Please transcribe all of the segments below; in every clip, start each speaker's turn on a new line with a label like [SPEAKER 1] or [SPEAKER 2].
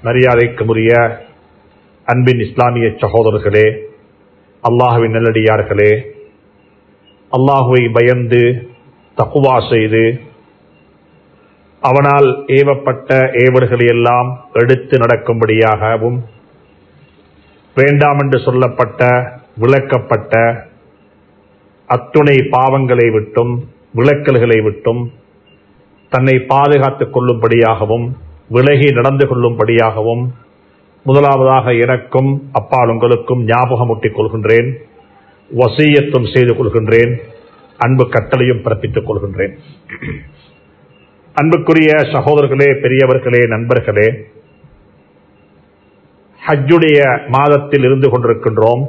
[SPEAKER 1] மரியாதைக்குரிய அன்பின் இஸ்லாமிய சகோதரர்களே அல்லாஹுவின் நல்லடியார்களே அல்லாஹுவை பயந்து தக்குவா செய்து அவனால் ஏவப்பட்ட ஏவல்களை எல்லாம் எடுத்து நடக்கும்படியாகவும் வேண்டாம் என்று சொல்லப்பட்ட விளக்கப்பட்ட அத்துணை பாவங்களை விட்டும் விளக்கல்களை விட்டும் தன்னை பாதுகாத்துக் கொள்ளும்படியாகவும் விலகி நடந்து கொள்ளும்படியாகவும் முதலாவதாக எனக்கும் அப்பால் உங்களுக்கும் ஞாபகமூட்டிக் கொள்கின்றேன் வசீயத்தும் செய்து கொள்கின்றேன் அன்பு கட்டளையும் பிறப்பித்துக் கொள்கின்றேன் அன்புக்குரிய சகோதரர்களே பெரியவர்களே நண்பர்களே ஹஜ்ஜுடைய மாதத்தில் இருந்து கொண்டிருக்கின்றோம்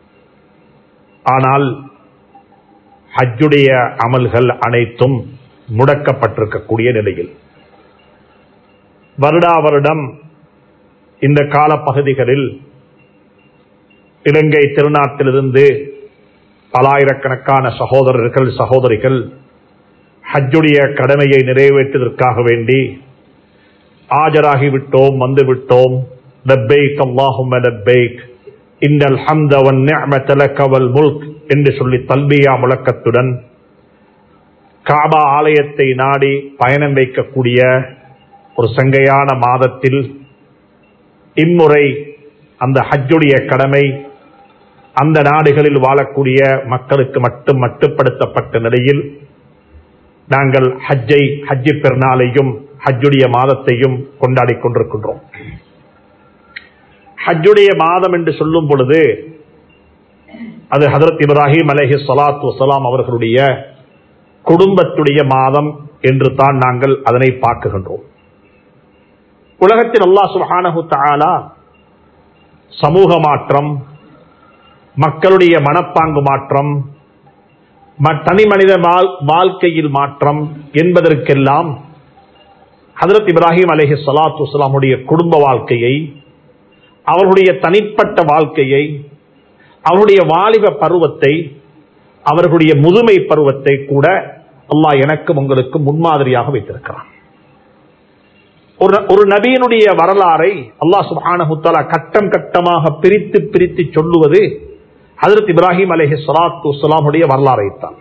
[SPEAKER 1] ஆனால் ஹஜ்ஜுடைய அமல்கள் அனைத்தும் முடக்கப்பட்டிருக்கக்கூடிய நிலையில் வருடா வருடம் இந்த கால பகுதிகளில் இலங்கை திருநாட்டிலிருந்து பலாயிரக்கணக்கான சகோதரர்கள் சகோதரிகள் ஹஜ்ஜுடைய கடமையை நிறைவேற்றுவதற்காக வேண்டி ஆஜராகிவிட்டோம் வந்துவிட்டோம் லப்பைக் அல்லாஹும்ம லப்பைக் இன்னல் ஹம்த வன் நிஅமத லக வல் முல்க் என்று சொல்லி தல்பியா முழக்கத்துடன் காபா ஆலயத்தை நாடி பயணம் வைக்கக்கூடிய ஒரு சங்கையான மாதத்தில் இம்முறை அந்த ஹஜ்ஜுடைய கடமை அந்த நாடுகளில் வாழக்கூடிய மக்களுக்கு மட்டும் மட்டுப்படுத்தப்பட்ட நிலையில் நாங்கள் ஹஜ்ஜை ஹஜ்ஜி பெருநாளையும் ஹஜ்ஜுடைய மாதத்தையும் கொண்டாடி கொண்டிருக்கின்றோம் ஹஜ்ஜுடைய மாதம் என்று சொல்லும் பொழுது அது ஹதரத் இப்ராஹிம் அலஹி சலாத்து வசலாம் அவர்களுடைய குடும்பத்துடைய மாதம் என்று தான் நாங்கள் அதனை பார்க்குகின்றோம் உலகத்தில் அல்லாஹ் சுஹானஹு தாலா சமூக மாற்றம் மக்களுடைய மனப்பாங்கு மாற்றம் தனி மனித வாழ்க்கையில் மாற்றம் என்பதற்கெல்லாம் ஹதரத் இப்ராஹிம் அலஹி சலாத்து வலாமுடைய குடும்ப வாழ்க்கையை அவர்களுடைய தனிப்பட்ட வாழ்க்கையை அவருடைய வாலிப பருவத்தை அவர்களுடைய முதுமை பருவத்தை கூட அல்லாஹ் எனக்கும் உங்களுக்கு முன்மாதிரியாக வைத்திருக்கிறான் ஒரு நபியினுடைய வரலாறை அல்லாஹ் சுபானஹுத்தாலா கட்டம் கட்டமாக பிரித்து பிரித்து சொல்லுவது ஹதரத் இப்ராஹிம் அலஹி சலாத்து வலாமுடைய வரலாறை தான்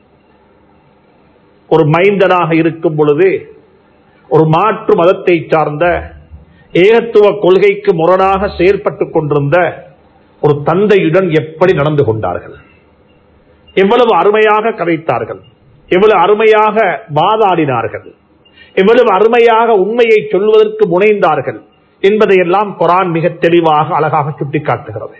[SPEAKER 1] ஒரு மைந்தனாக இருக்கும் பொழுது ஒரு மாற்று மதத்தை சார்ந்த ஏகத்துவ கொள்கைக்கு முரணாக செயல்பட்டுக் கொண்டிருந்த ஒரு தந்தையுடன் எப்படி நடந்து கொண்டார்கள் எவ்வளவு அருமையாக கதைத்தார்கள் எவ்வளவு அருமையாக வாதாடினார்கள் எவ்வளவு அருமையாக உண்மையை சொல்வதற்கு முனைந்தார்கள் என்பதையெல்லாம் குரான் மிக தெளிவாக அழகாக சுட்டிக்காட்டுகிறது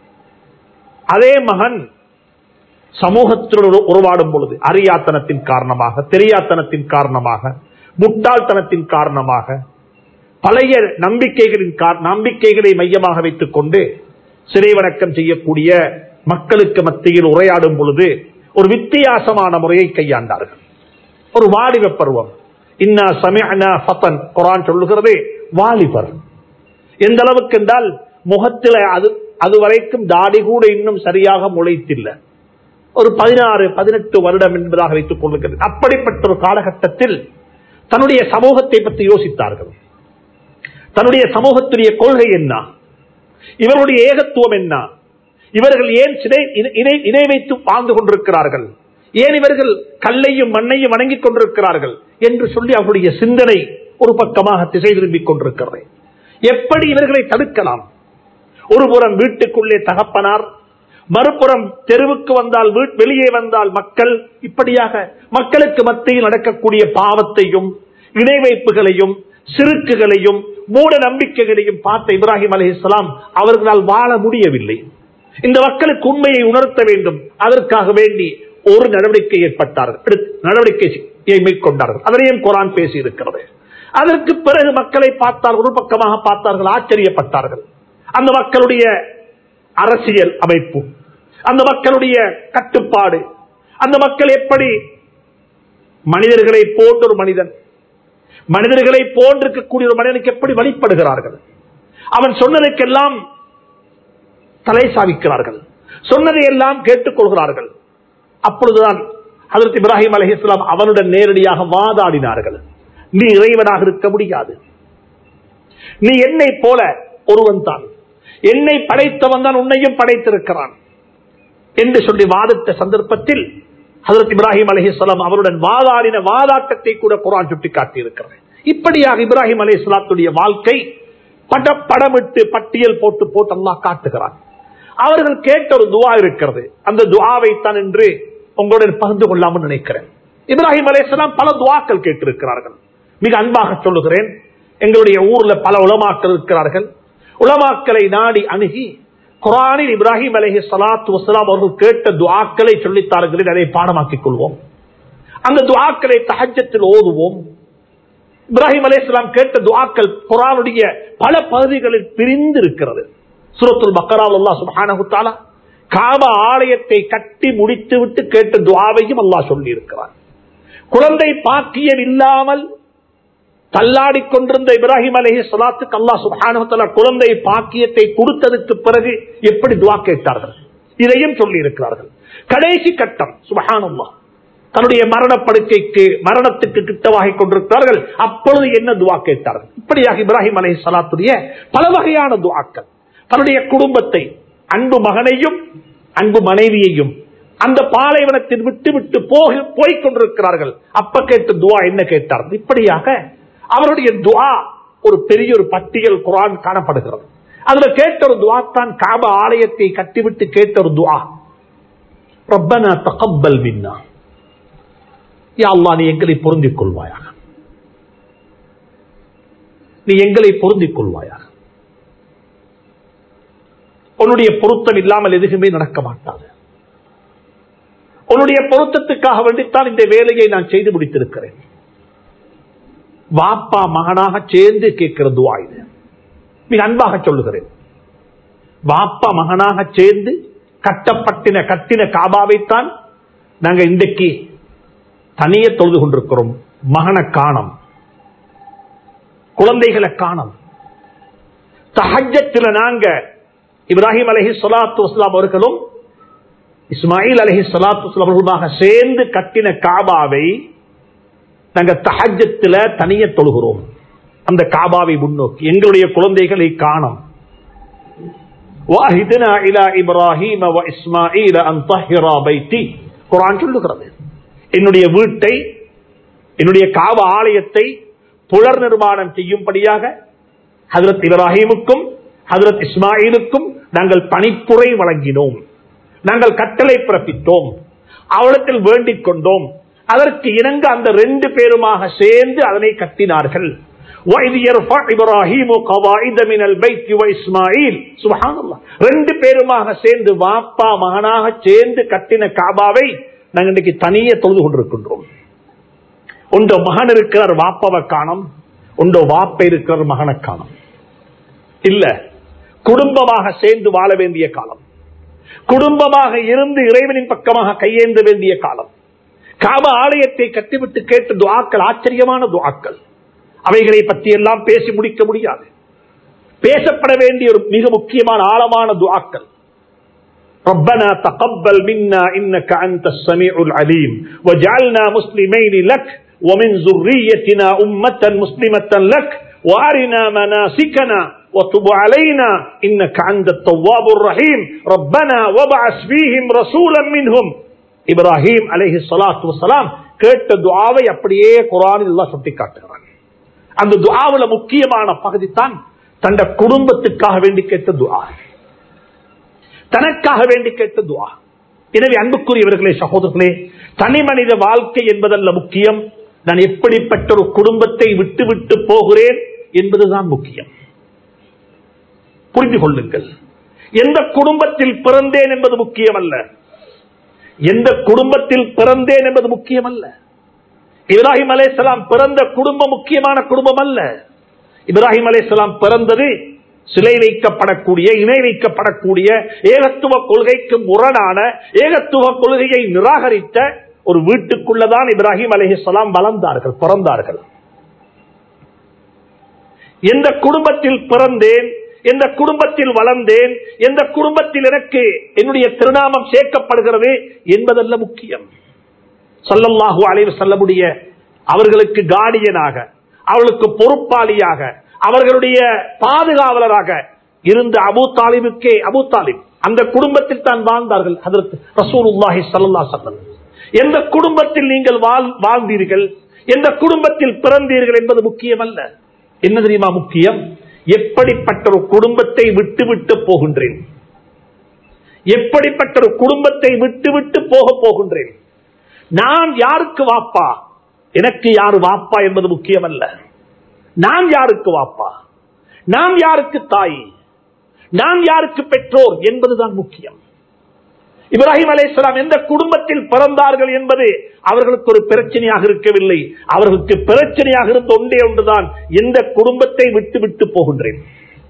[SPEAKER 1] அதே மகன் சமூகத்தினுடன் உருவாடும் பொழுது அறியாத்தனத்தின் காரணமாக தெரியாத்தனத்தின் காரணமாக முட்டாள்தனத்தின் காரணமாக பழைய நம்பிக்கைகளின் நம்பிக்கைகளை மையமாக வைத்துக் கொண்டு சிறை வணக்கம் செய்யக்கூடிய மக்களுக்கு மத்தியில் உரையாடும் பொழுது ஒரு வித்தியாசமான முறையை கையாண்டார்கள் ஒரு வாலிப பருவம் இன்னா சமயனா ஃபத்தன் குரான் சொல்லுகிறது வாலிபர் எந்த அளவுக்கு என்றால் முகத்தில் அது அதுவரைக்கும் தாடி கூட இன்னும் சரியாக முளைத்தில்லை ஒரு பதினாறு பதினெட்டு வருடம் என்பதாக வைத்துக் கொள்ளுகிறது அப்படிப்பட்ட ஒரு காலகட்டத்தில் தன்னுடைய சமூகத்தை பற்றி யோசித்தார்கள் தன்னுடைய சமூகத்துடைய கொள்கை என்ன இவர்களுடைய ஏகத்துவம் என்ன இவர்கள் ஏன் சிறை இணை இணை வைத்து வாழ்ந்து கொண்டிருக்கிறார்கள் ஏன் இவர்கள் கல்லையும் மண்ணையும் வணங்கிக் கொண்டிருக்கிறார்கள் என்று சொல்லி அவருடைய சிந்தனை ஒரு பக்கமாக திசை திரும்பிக் கொண்டிருக்கிறது எப்படி இவர்களை தடுக்கலாம் ஒரு புறம் வீட்டுக்குள்ளே தகப்பனார் மறுபுறம் தெருவுக்கு வந்தால் வெளியே வந்தால் மக்கள் இப்படியாக மக்களுக்கு மத்தியில் நடக்கக்கூடிய பாவத்தையும் இணை வைப்புகளையும் சிறுக்குகளையும் மூட நம்பிக்கைகளையும் பார்த்த இப்ராஹிம் அலி இஸ்லாம் அவர்களால் வாழ முடியவில்லை இந்த மக்களுக்கு உண்மையை உணர்த்த வேண்டும் அதற்காக வேண்டி ஒரு நடவடிக்கை ஏற்பட்டார்கள் நடவடிக்கையை மேற்கொண்டார்கள் அதனையும் குரான் பேசி இருக்கிறது அதற்கு பிறகு மக்களை பார்த்தால் ஒரு பக்கமாக பார்த்தார்கள் ஆச்சரியப்பட்டார்கள் அந்த மக்களுடைய அரசியல் அமைப்பு அந்த மக்களுடைய கட்டுப்பாடு அந்த மக்கள் எப்படி மனிதர்களை போன்ற ஒரு மனிதன் மனிதர்களை போன்றிருக்கக்கூடிய ஒரு மனிதனுக்கு எப்படி வழிபடுகிறார்கள் அவன் சொன்னதுக்கெல்லாம் தலை சாவிக்கிறார்கள் சொன்னதை எல்லாம் கேட்டுக்கொள்கிறார்கள் அப்பொழுதுதான் ஹதரத் இப்ராஹிம் அலி இஸ்லாம் அவனுடன் நேரடியாக வாதாடினார்கள் நீ இறைவனாக இருக்க முடியாது நீ என்னை போல ஒருவன் தான் என்னை படைத்தவன் தான் உன்னையும் படைத்திருக்கிறான் என்று சொல்லி வாதிட்ட சந்தர்ப்பத்தில் ஹசரத் இப்ராஹிம் அலஹிஸ்லாம் அவருடன் வாதாடின வாதாட்டத்தை கூட குரான் சுட்டி காட்டியிருக்கிறது இப்படியாக இப்ராஹிம் அலி இஸ்லாத்துடைய வாழ்க்கை பட படமிட்டு பட்டியல் போட்டு போட்டு அல்லாஹ் காட்டுகிறான் அவர்கள் கேட்ட ஒரு துவா இருக்கிறது அந்த துவாவை தான் என்று உங்களுடன் பகிர்ந்து கொள்ளாமல் நினைக்கிறேன் இப்ராஹிம் அலேஸ்லாம் பல துவாக்கள் கேட்டிருக்கிறார்கள் மிக அன்பாக சொல்லுகிறேன் எங்களுடைய ஊர்ல பல உலமாக்கள் இருக்கிறார்கள் உலமாக்களை நாடி அணுகி குரானில் இப்ராஹிம் அலஹி சலாத்து வசலாம் அவர்கள் கேட்ட துவாக்களை சொல்லித்தார்கள் அதை பாடமாக்கிக் கொள்வோம் அந்த துவாக்களை தஹஜத்தில் ஓதுவோம் இப்ராஹிம் அலேஸ்லாம் கேட்ட துவாக்கள் குரானுடைய பல பகுதிகளில் பிரிந்து இருக்கிறது சுரத்துல் பக்கரால் அல்லா சுபானகுத்தாலா காப ஆலயத்தை கட்டி முடித்து விட்டு கேட்ட துவாவையும் அல்லாஹ் சொல்லி இருக்கிறார் குழந்தை பாக்கியம் இல்லாமல் தள்ளாடி கொண்டிருந்த இப்ராஹிம் அலஹி சலாத்துக்கு அல்லா சுபானுத்தலா குழந்தை பாக்கியத்தை கொடுத்ததுக்கு பிறகு எப்படி துவா கேட்டார்கள் இதையும் சொல்லி இருக்கிறார்கள் கடைசி கட்டம் சுபஹானல்லா தன்னுடைய மரண படுக்கைக்கு மரணத்துக்கு கிட்டவாகி கொண்டிருக்கிறார்கள் அப்பொழுது என்ன துவா கேட்டார்கள் இப்படியாக இப்ராஹிம் அலஹி சலாத்துடைய பல வகையான துவாக்கள் தன்னுடைய குடும்பத்தை அன்பு மகனையும் அன்பு மனைவியையும் அந்த பாலைவனத்தில் விட்டு விட்டு போக போய் கொண்டிருக்கிறார்கள் அப்ப கேட்ட துவா என்ன கேட்டார்கள் இப்படியாக அவருடைய துவா ஒரு பெரிய ஒரு பட்டியல் குரான் காணப்படுகிறது அதுல கேட்ட ஒரு துவா தான் காப ஆலயத்தை கட்டிவிட்டு கேட்ட ஒரு துவா ரப்பனா தகப்பல் மின்னா யா அல்லா நீ எங்களை பொருந்திக் கொள்வாயாக நீ எங்களை பொருந்திக் கொள்வாயாக உன்னுடைய பொருத்தம் இல்லாமல் எதுவுமே நடக்க மாட்டாது உன்னுடைய பொருத்தத்துக்காக வேண்டித்தான் இந்த வேலையை நான் செய்து முடித்திருக்கிறேன் வாப்பா மகனாக சேர்ந்து கேட்கிற துவா இது மிக அன்பாக சொல்லுகிறேன் வாப்பா மகனாக சேர்ந்து கட்டப்பட்டின கட்டின காபாவைத்தான் நாங்க இன்றைக்கு தனிய தொழுது கொண்டிருக்கிறோம் மகனை காணம் குழந்தைகளை காணம் தஹஜத்தில் நாங்க இப்ராஹிம் அலஹி சலாத்து வஸ்லாம் அவர்களும் இஸ்மாயில் அலஹி சலாத்து வஸ்லாம் அவர்களுமாக சேர்ந்து கட்டின காபாவை நாங்க தஹஜத்துல தனிய தொழுகிறோம் அந்த காபாவை முன்னோக்கி எங்களுடைய குழந்தைகளை காணோம் வாஹிதுனா இலா இப்ராஹிம் வ இஸ்மாயில் அன் தஹிரா பைத்தி குர்ஆன் சொல்லுகிறது என்னுடைய வீட்டை என்னுடைய காப ஆலயத்தை புலர் நிர்மாணம் செய்யும்படியாக ஹதரத் இப்ராஹிமுக்கும் ஹதரத் இஸ்மாயிலுக்கும் நாங்கள் பணிப்புரை வழங்கினோம் நாங்கள் கட்டளை பிறப்பித்தோம் அவளத்தில் வேண்டிக் கொண்டோம் அதற்கு இணங்க அந்த ரெண்டு பேருமாக சேர்ந்து அதனை கட்டினார்கள் ரெண்டு பேருமாக சேர்ந்து வாப்பா மகனாக சேர்ந்து கட்டின காபாவை நாங்கள் இன்னைக்கு தனியே தொழுது கொண்டிருக்கின்றோம் உண்டோ மகன் இருக்கிறார் வாப்பாவை காணும் உண்டோ வாப்ப இருக்கிறார் மகனை காணும் இல்ல குடும்பமாக சேர்ந்து வாழ வேண்டிய காலம் குடும்பமாக இருந்து இறைவனின் பக்கமாக கையேந்த வேண்டிய காலம் காப ஆலயத்தை கட்டிவிட்டு கேட்ட துவாக்கள் ஆச்சரியமான துவாக்கள் அவைகளை பற்றி எல்லாம் பேசி முடிக்க முடியாது பேசப்பட வேண்டிய ஒரு மிக முக்கியமான ஆழமான துவாக்கள் ربنا تقبل منا إنك أنت السميع العليم وجعلنا مسلمين لك ومن ذريتنا أمة مسلمة لك وأرنا مناسكنا وتب علينا إنك أنت التواب الرحيم ربنا وبعث فيهم رسولا منهم இப்ராஹிம் அலஹி சலாத்து வசலாம் கேட்ட துவாவை அப்படியே குரானில் எல்லாம் சுட்டி காட்டுகிறான் அந்த துவாவில முக்கியமான பகுதி தான் தந்த குடும்பத்துக்காக வேண்டி கேட்ட துவா தனக்காக வேண்டி கேட்ட துவா எனவே அன்புக்குரியவர்களே சகோதரர்களே தனி மனித வாழ்க்கை என்பதல்ல முக்கியம் நான் எப்படிப்பட்ட ஒரு குடும்பத்தை விட்டு விட்டு போகிறேன் என்பதுதான் முக்கியம் புரிந்து கொள்ளுங்கள் எந்த குடும்பத்தில் பிறந்தேன் என்பது முக்கியம் அல்ல எந்த குடும்பத்தில் பிறந்தேன் என்பது முக்கியம் அல்ல இப்ராஹிம் அலேசலாம் பிறந்த குடும்பம் முக்கியமான குடும்பம் அல்ல இப்ராஹிம் அலேசலாம் பிறந்தது சிலை வைக்கப்படக்கூடிய இணை வைக்கப்படக்கூடிய ஏகத்துவ கொள்கைக்கு முரணான ஏகத்துவ கொள்கையை நிராகரித்த ஒரு வீட்டுக்குள்ளதான் இப்ராஹிம் அலேஹலாம் வளர்ந்தார்கள் பிறந்தார்கள் எந்த குடும்பத்தில் பிறந்தேன் எந்த குடும்பத்தில் வளர்ந்தேன் எந்த குடும்பத்தில் எனக்கு என்னுடைய திருநாமம் சேர்க்கப்படுகிறது என்பதல்ல முக்கியம் சொல்லல்லாஹு அலைவு செல்லமுடிய அவர்களுக்கு கார்டியனாக அவளுக்கு பொறுப்பாளியாக அவர்களுடைய பாதுகாவலராக இருந்த அபு தாலிபுக்கே அபு தாலிப் அந்த குடும்பத்தில் தான் வாழ்ந்தார்கள் அதற்கு ரசூலுல்லாஹி சல்லா சல்லம் எந்த குடும்பத்தில் நீங்கள் வாழ்- வாழ்ந்தீர்கள் எந்த குடும்பத்தில் பிறந்தீர்கள் என்பது முக்கியம் அல்ல என்ன தெரியுமா முக்கியம் எப்படிப்பட்ட ஒரு குடும்பத்தை விட்டு விட்டு போகின்றேன் எப்படிப்பட்ட ஒரு குடும்பத்தை விட்டு விட்டு போக போகின்றேன் நான் யாருக்கு வாப்பா எனக்கு யாரு வாப்பா என்பது முக்கியம் அல்ல நான் யாருக்கு வாப்பா நான் யாருக்கு தாய் நான் யாருக்கு பெற்றோர் என்பதுதான் முக்கியம் இப்ராஹிம் அலைஹிஸ்ஸலாம் எந்த குடும்பத்தில் பிறந்தார்கள் என்பது அவர்களுக்கு ஒரு பிரச்சனையாக இருக்கவில்லை அவர்களுக்கு பிரச்சனையாக இருந்த ஒன்றே ஒன்றுதான் எந்த குடும்பத்தை விட்டு விட்டு போகின்றேன்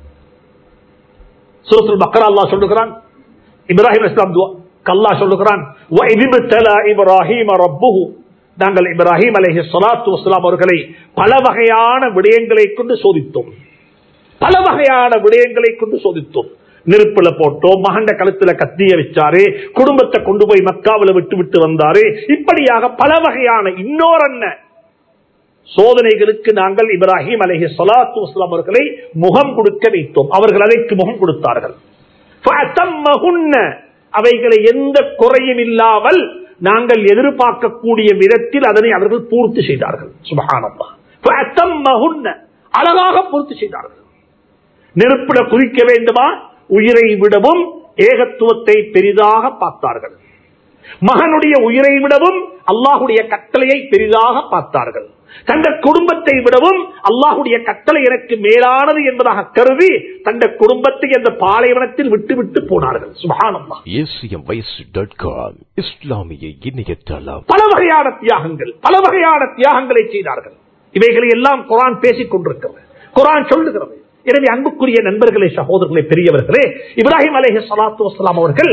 [SPEAKER 1] சூரத்துல் பக்கரா அல்லாஹ் சொல்லுகிறான் இப்ராஹிம் இஸ்லாம் கல்லா சொல்லுகிறான் "வஇذ ابتلى إبراهيم ربه" நாங்கள் இப்ராஹிம் அலைஹி ஸலாத்து வஸலாம் அவர்களை பல வகையான விடயங்களை கொண்டு சோதித்தோம் பல வகையான விடயங்களை கொண்டு சோதித்தோம் நெருப்புல போட்டோம் மகண்ட கழுத்துல கத்திய வச்சாரு குடும்பத்தை கொண்டு போய் மக்காவில விட்டு விட்டு வந்தாரு இப்படியாக பல வகையான இன்னொரு என்ன சோதனைகளுக்கு நாங்கள் இப்ராஹிம் அலைஹி ஸலாத்து வஸலாம் அவர்களை முகம் கொடுக்க வைத்தோம் அவர்கள் அதற்கு முகம் கொடுத்தார்கள் فَأَتَمَّهُنَّ அவைகளை எந்த குறையும் இல்லாமல் நாங்கள் எதிர்பார்க்கக்கூடிய விதத்தில் அதனை அவர்கள் பூர்த்தி செய்தார்கள் சுபஹானல்லாஹ் فَأَتَمَّهُنَّ அழகாக பூர்த்தி செய்தார்கள் நெருப்பிட குதிக்க வேண்டுமா உயிரை விடவும் ஏகத்துவத்தை பெரிதாக பார்த்தார்கள் மகனுடைய உயிரை விடவும் அல்லாஹுடைய கட்டளையை பெரிதாக பார்த்தார்கள் தந்த குடும்பத்தை விடவும் அல்லாஹுடைய கட்டளை எனக்கு மேலானது என்பதாக கருதி தந்த குடும்பத்தை அந்த பாலைவனத்தில் விட்டு விட்டு போனார்கள் சுபானம்மா
[SPEAKER 2] acmvoice.com இஸ்லாமிய இணையதளம்
[SPEAKER 1] பல வகையான தியாகங்கள் பல வகையான தியாகங்களை செய்தார்கள் இவைகளை எல்லாம் குரான் பேசிக் கொண்டிருக்கிறது குரான் சொல்லுகிறது எனவே அன்புக்குரிய நண்பர்களே சகோதரர்களே பெரியவர்களே இப்ராஹிம் அலேஹி சலாத்து வசலாம் அவர்கள்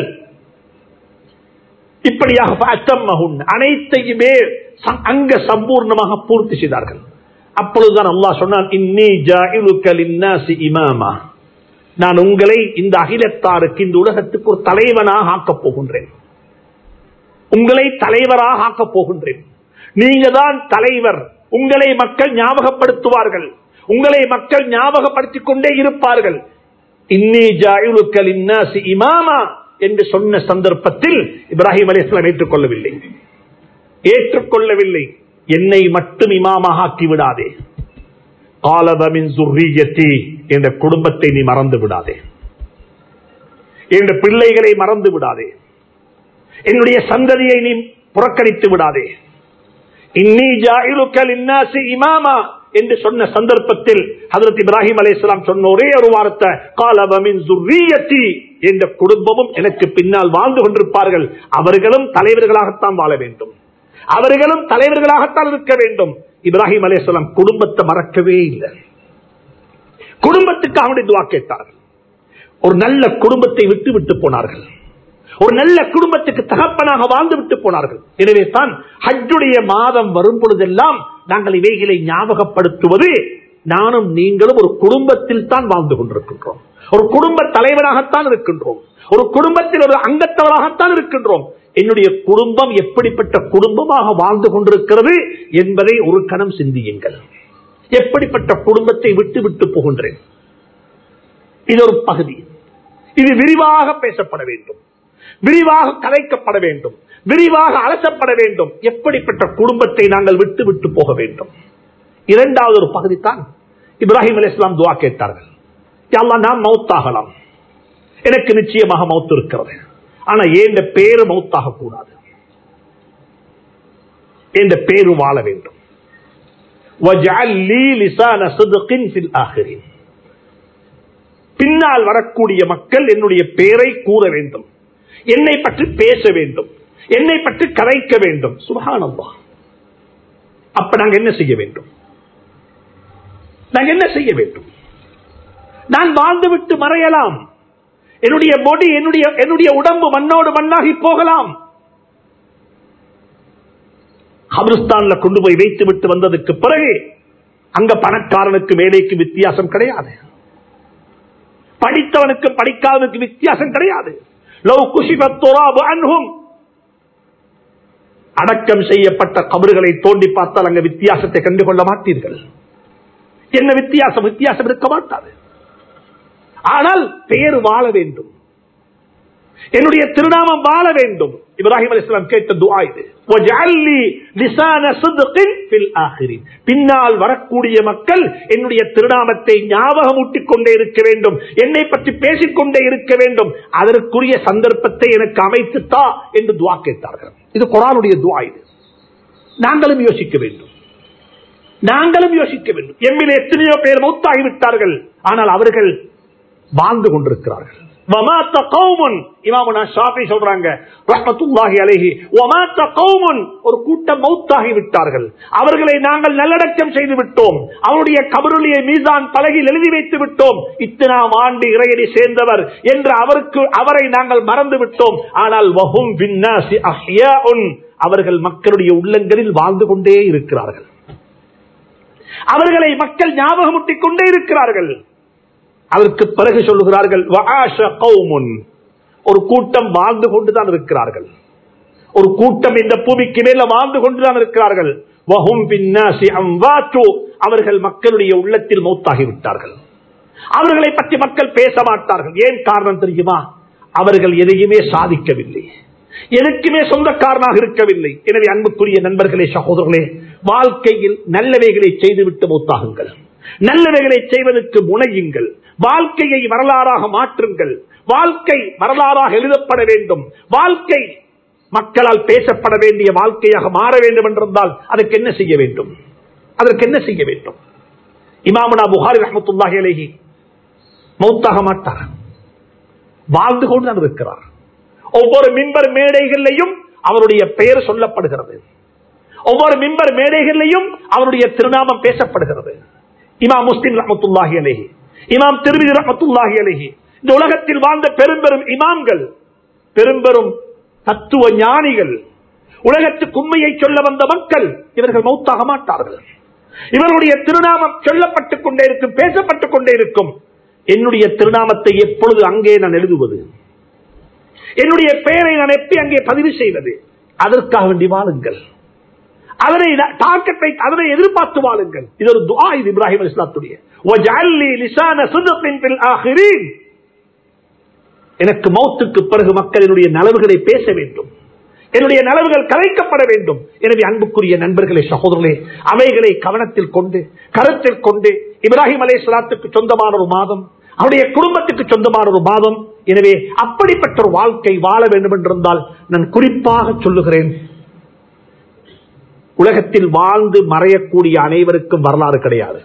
[SPEAKER 1] இப்படியாக ஃபஅத்தம்மஹுன் அனைத்தையுமே ச- அங்க சம்பூர்ணமாக பூர்த்தி செய்தார்கள் அப்பொழுதுதான் அல்லாஹ் சொன்னான் இன்னி ஜாயிலுக்க லின்னாசி இமாமா நான் உங்களை இந்த அகிலத்தாருக்கு இந்த உலகத்துக்கு ஒரு தலைவனாக ஆக்கப் போகின்றேன் உங்களை தலைவராக ஆக்கப் போகின்றேன் நீங்க தான் தலைவர் உங்களை மக்கள் ஞாபகப்படுத்துவார்கள் உங்களை மக்கள் ஞாபகப்படுத்திக் கொண்டே இருப்பார்கள் இன்னி ஜாயிலுக்க லின்னாசி இமாமா என்று சொன்ன சந்தர்ப்பத்தில் இப்ராஹிம் அலிஸ்லாம் ஏற்றுக்கொள்ளவில்லை ஏற்றுக்கொள்ளவில்லை என்னை மட்டும் இமாமாக ஆக்கி விடாதே காலதமின் சுர்ரியத்தி என்ற குடும்பத்தை நீ மறந்து விடாதே என்ற பிள்ளைகளை மறந்து விடாதே என்னுடைய சந்ததியை நீ புறக்கணித்து விடாதே இன்னி ஜாயிலுக்கல் இன்னாசி இமாமா என்று சொன்ன சந்தர்ப்பத்தில் ஹதரத் இப்ராஹிம் அலைஹிஸ்ஸலாம் சொன்ன ஒரே ஒரு வார்த்தை காலவமின் சுர்ரியத்தி என்ற குடும்பமும் எனக்கு பின்னால் வாழ்ந்து கொண்டிருப்பார்கள் அவர்களும் தலைவர்களாகத்தான் வாழ வேண்டும் அவர்களும் தலைவர்களாகத்தான் இருக்க வேண்டும் இப்ராஹிம் அலைஹிஸ்ஸலாம் குடும்பத்தை மறக்கவே இல்லை குடும்பத்துக்கு அவனுடைய துவா கேட்டார்கள் ஒரு நல்ல குடும்பத்தை விட்டு விட்டு போனார்கள் ஒரு நல்ல குடும்பத்துக்கு தகப்பனாக வாழ்ந்து விட்டு போனார்கள் எனவே தான் ஹஜ்ஜுடைய மாதம் வரும் பொழுதெல்லாம் நாங்கள் இவைகளை ஞாபகப்படுத்துவது நானும் நீங்களும் ஒரு குடும்பத்தில் தான் வாழ்ந்து கொண்டிருக்கின்றோம் ஒரு குடும்ப தலைவனாகத்தான் இருக்கின்றோம் ஒரு குடும்பத்தில் ஒரு அங்கத்தவராகத்தான் இருக்கின்றோம் என்னுடைய குடும்பம் எப்படிப்பட்ட குடும்பமாக வாழ்ந்து கொண்டிருக்கிறது என்பதை ஒரு கணம் சிந்தியுங்கள் எப்படிப்பட்ட குடும்பத்தை விட்டு விட்டு போகின்றேன் இது ஒரு பகுதி இது விரிவாக பேசப்பட வேண்டும் விரிவாக கலைக்கப்பட வேண்டும் விரிவாக அலசப்பட வேண்டும் எப்படிப்பட்ட குடும்பத்தை நாங்கள் விட்டு விட்டு போக வேண்டும் இரண்டாவது ஒரு பகுதி தான் இப்ராஹிம் அலி இஸ்லாம் துவா கேட்டார்கள் யாழ்லா நான் மௌத்தாகலாம் எனக்கு நிச்சயமாக மௌத்து இருக்கிறது ஆனா ஏன் பேரு மௌத்தாக கூடாது என்ற பேரு வாழ வேண்டும் وَاجْعَلْ لِي لِسَانَ صِدْقٍ فِي الْآخِرِينَ. பின்னால் வரக்கூடிய மக்கள் என்னுடைய பேரை கூற வேண்டும் என்னை பற்றி பேச வேண்டும் என்னை பற்றி கரைக்க வேண்டும் சுபஹானல்லாஹ் அப்ப நாங்க என்ன செய்ய வேண்டும் நாங்க என்ன செய்ய வேண்டும் நான் வாழ்ந்துவிட்டு மறையலாம் என்னுடைய பொடி என்னுடைய என்னுடைய உடம்பு மண்ணோடு மண்ணாகி போகலாம் கபிரிஸ்தான்ல கொண்டு போய் வைத்து விட்டு வந்ததுக்கு பிறகு அங்க பணக்காரனுக்கு வேலைக்கு வித்தியாசம் கிடையாது படித்தவனுக்கு படிக்காதவனுக்கு வித்தியாசம் கிடையாது லவ் குஷிபத் துராபு அன்ஹும் அடக்கம் செய்யப்பட்ட கபறுகளை தோண்டி பார்த்தால் அங்க வித்தியாசத்தை கண்டுகொள்ள மாட்டீர்கள் என்ன வித்தியாசம் வித்தியாசம் இருக்க மாட்டாது ஆனால் பெயர் வாழ வேண்டும் என்னுடைய திருநாமம் வாழ வேண்டும் இப்ராஹிம் அலி இஸ்லாம் கேட்ட துவா இது وَاجْعَلْنِي لِسَانَ صِدْقٍ فِي الْآخِرِينَ. பின்னால் வரக்கூடிய மக்கள் என்னுடைய திருநாமத்தை ஞாபகமூட்டிக் கொண்டே இருக்க வேண்டும் என்னை பற்றி பேசிக் கொண்டே இருக்க வேண்டும் அதற்குரிய சந்தர்ப்பத்தை எனக்கு அமைத்துத்தா என்று துவா கேட்டார்கள் இது குரானுடைய துவா இது நாங்களும் யோசிக்க வேண்டும் நாங்களும் யோசிக்க வேண்டும் எம்மில் எத்தனையோ பேர் மௌத்தாகிவிட்டார்கள் ஆனால் அவர்கள் வாழ்ந்து கொண்டிருக்கிறார்கள் வமாத்த கௌமுன் இமாமுனா ஷாஃபி சொல்றாங்க ரஹ்மத்துல்லாஹி அலைஹி வமாத்த கௌமுன் ஒரு கூட்டம் மௌத்தாகி விட்டார்கள் அவர்களை நாங்கள் நல்லடக்கம் செய்து விட்டோம் அவருடைய கபருளியை மீசான் பலகில் எழுதி வைத்து விட்டோம் இத்தனாம் ஆண்டு இறையடி சேர்ந்தவர் என்று அவருக்கு அவரை நாங்கள் மறந்து விட்டோம் ஆனால் வஹும் பின்னாசி அஹ்யாஉன் அவர்கள் மக்களுடைய உள்ளங்களில் வாழ்ந்து கொண்டே இருக்கிறார்கள் அவர்களை மக்கள் ஞாபகமுட்டிக் கொண்டே இருக்கிறார்கள் அதற்கு பிறகு சொல்லுகிறார்கள் "வஆஷ கௌமுன்." ஒரு கூட்டம் வாழ்ந்து கொண்டுதான் இருக்கிறார்கள் ஒரு கூட்டம் இந்த பூமிக்கு மேல வாழ்ந்து கொண்டுதான் இருக்கிறார்கள் வஹும் பின்னாசி அம்வாத்து. அவர்கள் மக்களுடைய உள்ளத்தில் மௌத்தாகி விட்டார்கள் அவர்களை பற்றி மக்கள் பேச மாட்டார்கள் ஏன் காரணம் தெரியுமா அவர்கள் எதையுமே சாதிக்கவில்லை எதுக்குமே சொந்தக்காரனாக இருக்கவில்லை எனவே அன்புக்குரிய நண்பர்களே சகோதரர்களே வாழ்க்கையில் நல்லவைகளை செய்துவிட்டு மூத்தாகுங்கள் நல்லவைகளை செய்வதற்கு முனையுங்கள் வாழ்க்கையை வரலாறாக மாற்றுங்கள் வாழ்க்கை வரலாறாக எழுதப்பட வேண்டும் வாழ்க்கை மக்களால் பேசப்பட வேண்டிய வாழ்க்கையாக மாற வேண்டும் என்றிருந்தால் அதற்கு என்ன செய்ய வேண்டும் அதற்கு என்ன செய்ய வேண்டும் இமாமுனா புகாரி ரஹமத்துல்லாஹி அலைஹி மௌத்தாக மாட்டார் வாழ்ந்து கொண்டுதான் இருக்கிறார் ஒவ்வொரு மிம்பர் மேடைகளிலையும் அவருடைய பெயர் சொல்லப்படுகிறது ஒவ்வொரு மிம்பர் மேடைகளிலையும் அவருடைய திருநாமம் பேசப்படுகிறது இமாம் முஸ்லிம் ரஹமத்துல்லாஹி அலைஹி இமாம் திருமிதி ரஹமத்துல்லாஹி அலைஹி இந்த உலகத்தில் வாழ்ந்த பெரும்பெரும் இமாம்கள் பெரும்பெரும் தத்துவ ஞானிகள் உலகத்துக்கு உண்மையை சொல்ல வந்த மக்கள் இவர்கள் மௌத்தாக மாட்டார்கள் இவர்களுடைய திருநாமம் சொல்லப்பட்டுக் கொண்டே இருக்கும் பேசப்பட்டுக் கொண்டே இருக்கும் என்னுடைய திருநாமத்தை எப்பொழுது அங்கே நான் எழுதுவது என்னுடைய பெயரை நான் எப்படி அங்கே பதிவு செய்வது அதற்காக வேண்டி வாழுங்கள் அதனை டார்கெட்டை அதனை எதிர்பார்த்து வாழுங்கள் இது ஒரு துவா இது இப்ராஹிம் அலி இஸ்லாத்துடைய وَجْعَلْنِي لِسَانَ صِدْقٍ فِي الْآخِرِينَ. எனக்கு மௌத்துக்கு பிறகு மக்களினுடைய நலவுகளை பேச வேண்டும் என்னுடைய நலவுகள் கலைக்கப்பட வேண்டும் எனவே அன்புக்குரிய நண்பர்களே சகோதரர்களே அவைகளை கவனத்தில் கொண்டு கருத்தில் கொண்டு இப்ராஹிம் அலை சலாத்துக்கு சொந்தமான ஒரு மாதம் அவருடைய குடும்பத்துக்கு சொந்தமான ஒரு மாதம் எனவே அப்படிப்பட்ட ஒரு வாழ்க்கை வாழ வேண்டும் என்றிருந்தால் நான் குறிப்பாக சொல்லுகிறேன் உலகத்தில் வாழ்ந்து மறையக்கூடிய அனைவருக்கும் வரலாறு கிடையாது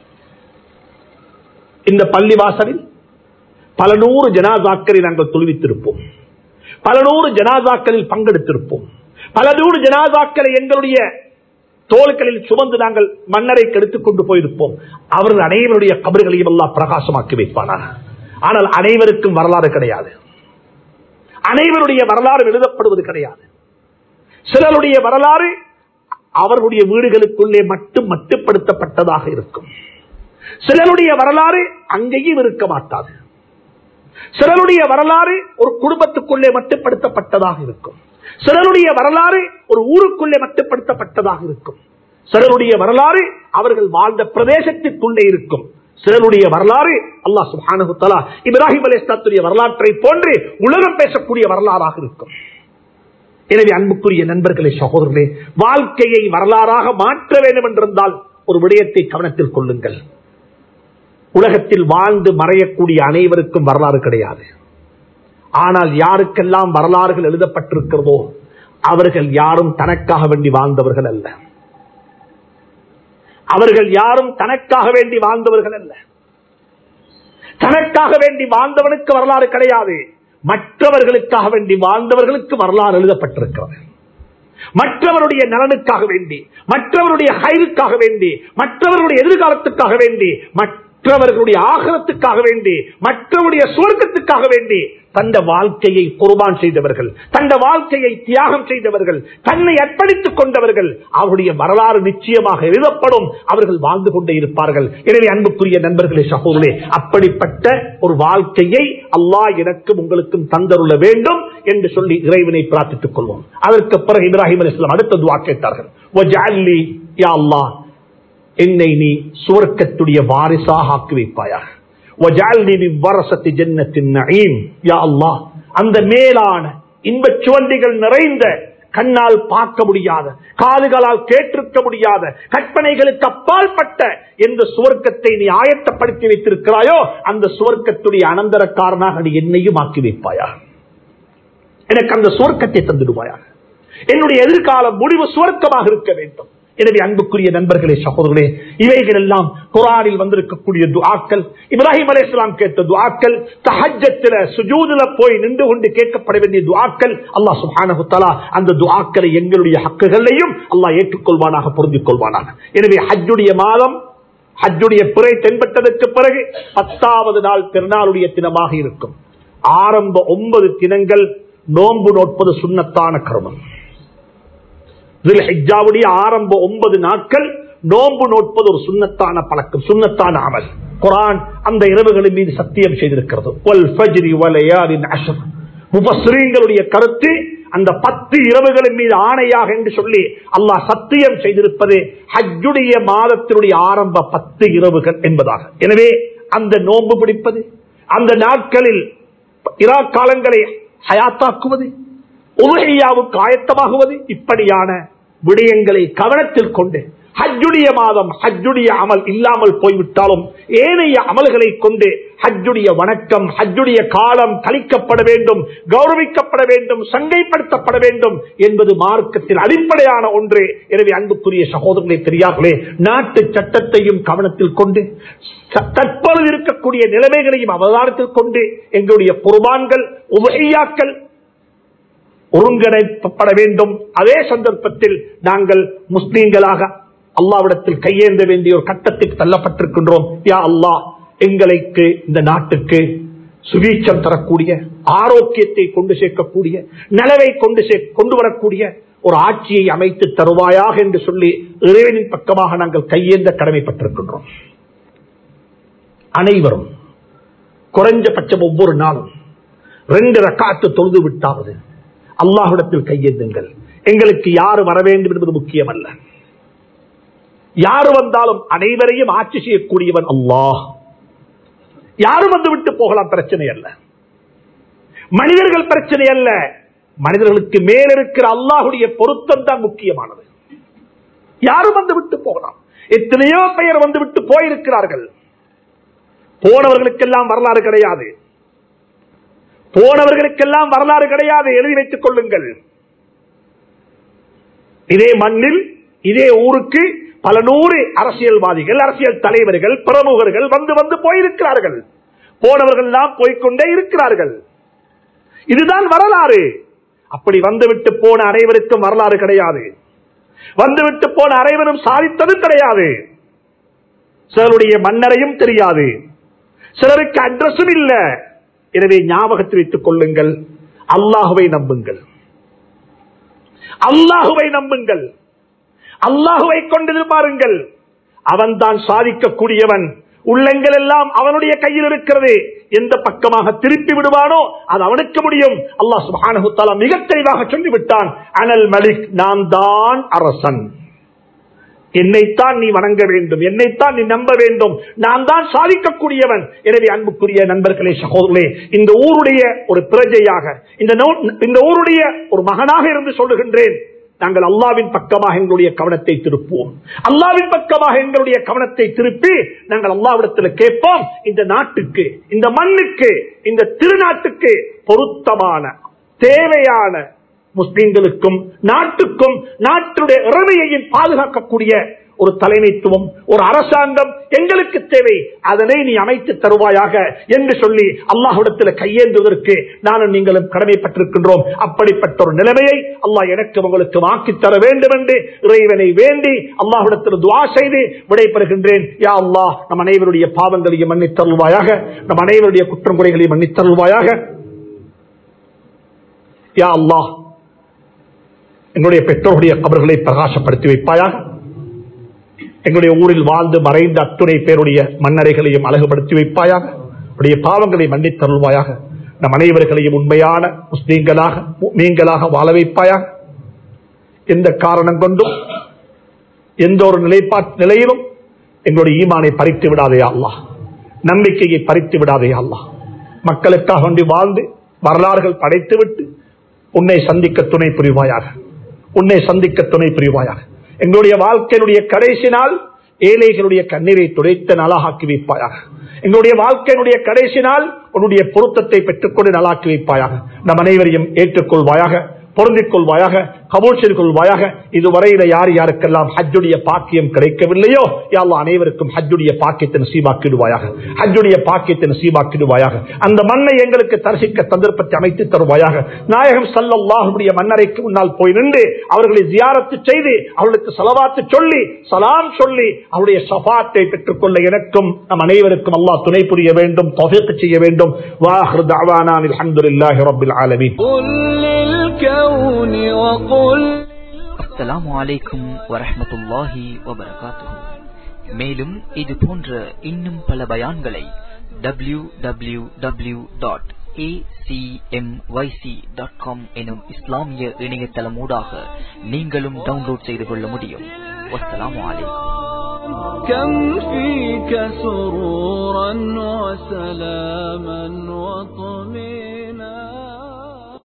[SPEAKER 1] இந்த பள்ளிவாசலில் பல நூறு ஜனாதாக்களை நாங்கள் தொழுவித்திருப்போம் பல நூறு ஜனாதாக்களில் பங்கெடுத்திருப்போம் பல நூறு ஜனாதாக்களை எங்களுடைய தோள்களில் சுமந்து நாங்கள் மன்னரை கெடுத்துக் கொண்டு போயிருப்போம் அவர்கள் அனைவருடைய கபர்களையும் எல்லாம் பிரகாசமாக்கி வைப்பானார் ஆனால் அனைவருக்கும் வரலாறு கிடையாது அனைவருடைய வரலாறு எழுதப்படுவது கிடையாது சிலருடைய வரலாறு அவர்களுடைய வீடுகளுக்குள்ளே மட்டும் மட்டுப்படுத்தப்பட்டதாக இருக்கும் சிலருடைய வரலாறு அங்கேயும் இருக்க மாட்டாது சிலருடைய வரலாறு ஒரு குடும்பத்துக்குள்ளே மட்டுப்படுத்தப்பட்டதாக இருக்கும் சிலருடைய வரலாறு ஒரு ஊருக்குள்ளே மட்டுப்படுத்தப்பட்டதாக இருக்கும் சிலருடைய வரலாறு அவர்கள் வாழ்ந்த பிரதேசத்திற்குள்ளே இருக்கும் சிலருடைய வரலாறு அல்லாஹ் சுப்ஹானஹு தஆலா இப்ராஹிம் அலைஹிஸ்ஸலாத்துடைய வரலாற்றை போன்று உலகம் பேசக்கூடிய வரலாறாக இருக்கும் எனவே அன்புக்குரிய நண்பர்களே சகோதரர்களே வாழ்க்கையை வரலாறாக மாற்ற வேண்டும் என்றிருந்தால் ஒரு விடயத்தை கவனத்தில் கொள்ளுங்கள் உலகத்தில் வாழ்ந்து மறையக்கூடிய அனைவருக்கும் வரலாறு கிடையாது ஆனால் யாருக்கெல்லாம் வரலாறுகள் எழுதப்பட்டிருக்கிறதோ அவர்கள் யாரும் தனக்காக வேண்டி வாழ்ந்தவர்கள் அல்ல அவர்கள் யாரும் தனக்காக வேண்டி வாழ்ந்தவர்கள் அல்ல தனக்காக வேண்டி வாழ்ந்தவனுக்கு வரலாறு கிடையாது மற்றவர்களுக்காக வேண்டி வாழ்ந்தவர்களுக்கு வரலாறு எழுதப்பட்டிருக்கிறது மற்றவருடைய நலனுக்காக வேண்டி மற்றவருடைய ஹைருக்காக வேண்டி மற்றவருடைய எதிர்காலத்துக்காக வேண்டி மற்றவர்களுடைய ஆகலத்துக்காக வேண்டி மற்றவருடைய சுவர்க்கத்துக்காக வேண்டி தந்த வாழ்க்கையை குர்பான் செய்தவர்கள் தந்த வாழ்க்கையை தியாகம் செய்தவர்கள் தன்னை அர்ப்பணித்துக் கொண்டவர்கள் அவருடைய வரலாறு நிச்சயமாக எழுதப்படும் அவர்கள் வாழ்ந்து கொண்டே இருப்பார்கள் எனவே அன்புக்குரிய நண்பர்களே சகோதரே அப்படிப்பட்ட ஒரு வாழ்க்கையை அல்லாஹ் எனக்கும் உங்களுக்கும் தந்தருள வேண்டும் என்று சொல்லி இறைவனை பிரார்த்தித்துக் கொள்வோம் அதற்கு பிறகு இப்ராஹிம் அலி இஸ்லாம் அடுத்த துவா கேட்டார்கள் "வஜஅல்னி யா அல்லாஹ் என்னை நீ சுவர்க்கத்துடைய வாரிசாக ஆக்கி வைப்பாயாக وَجَعَلْنِي مِنْ وَرَثَةِ جَنَّةِ النَّعِيمِ யா அல்லாஹ் அந்த மேலான இன்பச் சுவண்டிகள் நிறைந்த கண்ணால் பார்க்க முடியாத காதுகளால் கேட்டிருக்க முடியாத கற்பனைகளுக்கு அப்பாற்பட்ட எந்த சுவர்க்கத்தை நீ ஆயத்தப்படுத்தி வைத்திருக்கிறாயோ அந்த சுவர்க்கத்துடைய அனந்தரக்காரனாக நீ என்னையும் ஆக்கி வைப்பாயா எனக்கு அந்த சுவர்க்கத்தை தந்துடுவாயா என்னுடைய எதிர்கால முடிவு சுவர்க்கமாக இருக்க வேண்டும் எனவே அன்புக்குரிய நண்பர்களே சகோதரர்களே இவைகள் எல்லாம் குரானில் வந்திருக்கக்கூடிய துஆக்கள் இப்ராஹிம் அலைஹிஸ்ஸலாம் கேட்ட துஆக்கள் தஹஜ்ஜத்தில சுஜூதுல போய் நின்று கொண்டு கேட்கப்பட வேண்டிய துஆக்கள் அல்லாஹ் சுப்ஹானஹு தஆலா அந்த துஆக்களை எங்களுடைய ஹக்குகளையும் அல்லாஹ் ஏற்றுக்கொள்வானாக பொருந்திக் கொள்வானாக எனவே ஹஜ்ஜுடைய மாதம் ஹஜ்ஜுடைய பிறை தென்பட்டதற்கு பிறகு பத்தாவது நாள் திருநாளுடைய தினமாக இருக்கும் ஆரம்ப ஒன்பது தினங்கள் நோன்பு நோட்பது சுண்ணத்தான கர்மம் ஹிஜாவுடைய ஆரம்ப ஒன்பது நாட்கள் நோன்பு நோட்பது ஒரு சுண்ணத்தான பழக்கம் சுண்ணத்தான அமல் குரான் அந்த இரவுகளின் மீது சத்தியம் செய்திருக்கிறது வல் ஃபஜ்ரி வலையாலின் அஷ்ர் முபஸ்ரீங்களுடைய கருத்து அந்த பத்து இரவுகளின் மீது ஆணையாக என்று சொல்லி அல்லாஹ் சத்தியம் செய்திருப்பது ஹஜ்ஜுடைய மாதத்தினுடைய ஆரம்ப பத்து இரவுகள் என்பதாக எனவே அந்த நோன்பு பிடிப்பது அந்த நாட்களில் இரா காலங்களை ஹயாத்தாக்குவது உலகையாவுக்கு ஆயத்தமாகுவது இப்படியான விடயங்களை கவனத்தில் கொண்டு ஹஜ்ஜுடைய மாதம் ஹஜ்ஜுடைய அமல் இல்லாமல் போய்விட்டாலும் ஏனைய அமல்களை கொண்டு ஹஜ்ஜுடைய வணக்கம் ஹஜ்ஜுடைய காலம் கழிக்கப்பட வேண்டும் கௌரவிக்கப்பட வேண்டும் சங்கைப்படுத்தப்பட வேண்டும் என்பது மார்க்கத்தில் அடிப்படையான ஒன்று எனவே அன்புக்குரிய சகோதரர்களை தெரியார்களே நாட்டு சட்டத்தையும் கவனத்தில் கொண்டு தற்பொழுது இருக்கக்கூடிய நிலைமைகளையும் அவதாரத்தில் கொண்டு எங்களுடைய குர்பான்கள் உபையாக்கள் ஒருங்கிணைப்பட வேண்டும் அதே சந்தர்ப்பத்தில் நாங்கள் முஸ்லீம்களாக அல்லாவிடத்தில் கையேந்த வேண்டிய ஒரு கட்டத்துக்கு தள்ளப்பட்டிருக்கின்றோம் யா அல்லாஹ் எங்களுக்கு இந்த நாட்டுக்கு சுவீச்சம் தரக்கூடிய ஆரோக்கியத்தை கொண்டு சேர்க்கக்கூடிய நலவை கொண்டு கொண்டு வரக்கூடிய ஒரு ஆட்சியை அமைத்து தருவாயாக என்று சொல்லி இறைவனின் பக்கமாக நாங்கள் கையேந்த கடமைப்பட்டிருக்கின்றோம் அனைவரும் குறைஞ்சபட்சம் ஒவ்வொரு நாளும் ரெண்டு ரக்காத்து தொழுது விட்டாவது அல்லாஹிடத்தில் கையேந்துங்கள் எங்களுக்கு யாரு வர வேண்டும் என்பது முக்கியம் அல்ல யாரு வந்தாலும் அனைவரையும் ஆட்சி செய்யக்கூடியவன் அல்லாஹ் யாரும் வந்து விட்டு போகலாம் பிரச்சனை அல்ல மனிதர்கள் பிரச்சனை அல்ல மனிதர்களுக்கு மேல் இருக்கிற அல்லாஹுடைய பொருத்தம் தான் முக்கியமானது யாரும் வந்து விட்டு போகலாம் எத்தனையோ பெயர் வந்து விட்டு போயிருக்கிறார்கள் போனவர்களுக்கெல்லாம் வரலாறு கிடையாது போனவர்களுக்கெல்லாம் வரலாறு கிடையாது எழுதி வைத்துக் கொள்ளுங்கள் இதே மண்ணில் இதே ஊருக்கு பல நூறு அரசியல்வாதிகள் அரசியல் தலைவர்கள் பிரமுகர்கள் வந்து வந்து போயிருக்கிறார்கள் போனவர்கள் எல்லாம் போய்கொண்டே இருக்கிறார்கள் இதுதான் வரலாறு அப்படி வந்துவிட்டு போன அனைவருக்கும் வரலாறு கிடையாது வந்துவிட்டு போன அனைவரும் சாதித்ததும் கிடையாது சிலருடைய மன்னரையும் தெரியாது சிலருக்கு அட்ரஸும் இல்ல எனவே ஞாபகத்தில் வைத்துக் கொள்ளுங்கள் அல்லாஹுவை நம்புங்கள் அல்லாஹுவை நம்புங்கள் அல்லாஹுவை கொண்டு பாருங்கள் அவன் தான் சாதிக்கக்கூடியவன் உள்ளங்கள் எல்லாம் அவனுடைய கையில் இருக்கிறது எந்த பக்கமாக திருப்பி விடுவானோ அது அவனுக்கு முடியும் அல்லாஹ் சுபானு மிக தெளிவாக சொல்லிவிட்டான் அனல் மலிக் நான் தான் அரசன் என்னைத்தான் நீ வணங்க வேண்டும் என்னைத்தான் நீ நம்ப வேண்டும் நான் தான் சாதிக்கக்கூடியவன் எனவே அன்புக்குரிய நண்பர்களே சகோதரே இந்த ஊருடைய ஒரு பிரஜையாக இந்த இந்த ஊருடைய ஒரு மகனாக இருந்து சொல்லுகின்றேன் நாங்கள் அல்லாவின் பக்கமாக எங்களுடைய கவனத்தை திருப்புவோம் அல்லாவின் பக்கமாக எங்களுடைய கவனத்தை திருப்பி நாங்கள் அல்லாவிடத்தில் கேட்போம் இந்த நாட்டுக்கு இந்த மண்ணுக்கு இந்த திருநாட்டுக்கு பொருத்தமான தேவையான முஸ்லிம்களுக்கும் நாட்டுக்கும் நாட்டுடைய இறமையையும் பாதுகாக்கக்கூடிய ஒரு தலைமைத்துவம் ஒரு அரசாங்கம் எங்களுக்கு தேவை அதனை நீ அமைத்து தருவாயாக என்று சொல்லி அல்லாஹுடத்தில் கையேந்துவதற்கு நானும் நீங்களும் கடமைப்பட்டிருக்கின்றோம் அப்படிப்பட்ட ஒரு நிலைமையை அல்லாஹ் எனக்கு உங்களுக்கு ஆக்கி தர வேண்டும் என்று இறைவனை வேண்டி அல்லாஹுடத்தில் துவா செய்து விடைபெறுகின்றேன் யா அல்லாஹ் நம் அனைவருடைய பாவங்களையும் மன்னித்தருள்வாயாக நம் அனைவருடைய குற்றம் குறைகளையும் மன்னித்தருள்வாயாக யா அல்லாஹ் எங்களுடைய பெற்றோருடைய கபர்களை பிரகாசப்படுத்தி வைப்பாயாக எங்களுடைய ஊரில் வாழ்ந்து மறைந்த அத்துணை பேருடைய மன்னரைகளையும் அழகுபடுத்தி வைப்பாயாக உடைய பாவங்களை மன்னித்தருள்வாயாக நம் அனைவர்களையும் உண்மையான முஸ்லீம்களாக மீன்களாக வாழ வைப்பாயாக எந்த காரணம் கொண்டும் எந்த ஒரு நிலைப்பாட்டு நிலையிலும் எங்களுடைய ஈமானை பறித்து விடாதே அல்லாஹ் நம்பிக்கையை பறித்து விடாதே அல்லாஹ் மக்களுக்காக வேண்டி வாழ்ந்து வரலாறுகள் படைத்துவிட்டு உன்னை சந்திக்க துணை புரிவாயாக உன்னை சந்திக்க துணை புரிவாயாக எங்களுடைய வாழ்க்கையினுடைய கடைசி நாள் ஏழைகளுடைய கண்ணீரை துடைத்த நலாக்கி வைப்பாயாக எங்களுடைய வாழ்க்கையினுடைய கடைசி நாள் உன்னுடைய பொருத்தத்தை பெற்றுக்கொண்டு நலாக்கி வைப்பாயாக நம் அனைவரையும் ஏற்றுக்கொள்வாயாக பொருந்திக் கொள்வாயாக கபூல் செய்து கொள்வாயாக இதுவரையில யார் யாருக்கெல்லாம் ஹஜ்ஜுடைய பாக்கியம் கிடைக்கவில்லையோ யாழ்லா அனைவருக்கும் ஹஜ்ஜுடைய பாக்கியத்தை நசீபாக்கிடுவாயாக ஹஜ்ஜுடைய பாக்கியத்தை நசீபாக்கிடுவாயாக அந்த மண்ணை எங்களுக்கு தரிசிக்க சந்தர்ப்பத்தை அமைத்து தருவாயாக நாயகம் சல்லல்லாஹுடைய மன்னரைக்கு முன்னால் போய் நின்று அவர்களை ஜியாரத்து செய்து அவர்களுக்கு செலவாத்து சொல்லி சலாம் சொல்லி அவருடைய சபாத்தை பெற்றுக்கொள்ள எனக்கும் நம் அனைவருக்கும் அல்லாஹ் துணை புரிய வேண்டும் தொகைக்கு செய்ய வேண்டும் வாஹர் தாவானான் அல்ஹம்துலில்லாஹி ரப்பில் ஆலமீன்
[SPEAKER 3] قل للكون وقل
[SPEAKER 4] அஸ்ஸலாமு அலைக்கும் வரஹ்மத்துல்லாஹி வபரகாத்துஹு மேலும் இது போன்ற இன்னும் பல பயான்களை W W W dot dot com எனும் இஸ்லாமிய இணையதளமூடாக நீங்களும் டவுன்லோட் செய்து கொள்ள முடியும் வஸ்ஸலாமு அலைக்கும்
[SPEAKER 3] كم فيك سرورا وسلاما